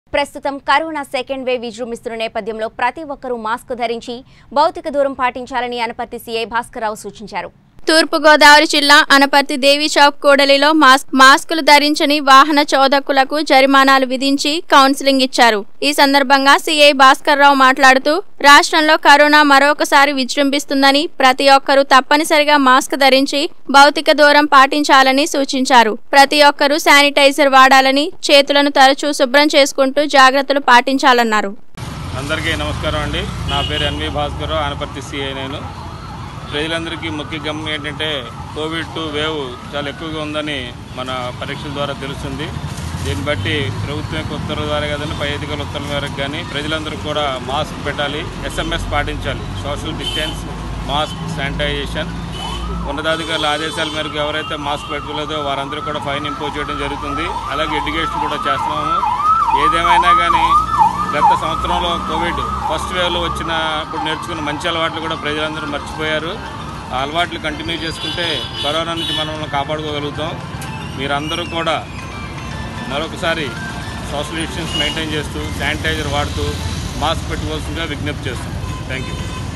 ప్రస్తుతం corona second wave విజృంభిస్తున్న నేపథ్యంలో ప్రతి ఒక్కరూ మాస్క్ ధరించి భౌతిక దూరం పాటించాలని అనపర్తి సీఐ భాస్కర్రావు సూచించారు తూర్పుగోదావరి జిల్లా అనపర్తి దేవి చౌక్ కూడలిలో మాస్క్ మాస్కులు ధరించని వాహన చోదకులకు జరిమానాలు విధించి కౌన్సిలింగ్ ఇచ్చారు ఈ సందర్భంగా సీఐ భాస్కర్రావు మాట్లాడుతూ రాష్ట్రంలో కరోనా మరొకసారి విజృంభిస్తుందని ప్రతి ఒక్కరూ తప్పనిసరిగా మాస్క్ ధరించి భౌతిక దూరం పాటించాలని సూచించారు ప్రతి ఒక్కరూ శానిటైజర్ వాడాలని చేతులను తరచూ శుభ్రం చేసుకుంటూ జాగ్రత్తలు పాటించాలన్నారు అందరికీ నమస్కారం అండి నా పేరు ఎన్వి భాస్కర్ ఆనపర్తి సిఐ నేను ప్రజలందరికీ ముఖ్య గమనం ఏంటంటే కోవిడ్ టూ వేవ్ చాలా ఎక్కువగా ఉందని మన పరీక్షల ద్వారా తెలుస్తుంది దీన్ని బట్టి ప్రభుత్వం యొక్క ఉత్తర్వుల ద్వారా కదండి పై అధికారుల ఉత్తర్వుల మేరకు కానీ ప్రజలందరూ కూడా మాస్క్ పెట్టాలి ఎస్ఎంఎస్ పాటించాలి సోషల్ డిస్టెన్స్ మాస్క్ శానిటైజేషన్ ఉన్నతాధికారుల ఆదేశాల మేరకు ఎవరైతే మాస్క్ పెట్టుకోలేదో వారందరూ కూడా ఫైన్ ఇంపోజ్ చేయడం జరుగుతుంది అలాగే ఎడ్యుకేషన్ కూడా చేస్తున్నాము ఏదేమైనా కానీ గత సంవత్సరంలో కోవిడ్ ఫస్ట్ వేవ్లో వచ్చిన ఇప్పుడు నేర్చుకున్న మంచి అలవాట్లు కూడా ప్రజలందరూ మర్చిపోయారు ఆ అలవాట్లు కంటిన్యూ చేసుకుంటే కరోనా నుంచి మనం కాపాడుకోగలుగుతాం మీరందరూ కూడా మరొకసారి సోషల్ డిస్టెన్స్ మెయింటైన్ చేస్తూ శానిటైజర్ వాడుతూ మాస్క్ పెట్టుకోవాల్సిందిగా విజ్ఞప్తి చేస్తున్నాం థ్యాంక్ యూ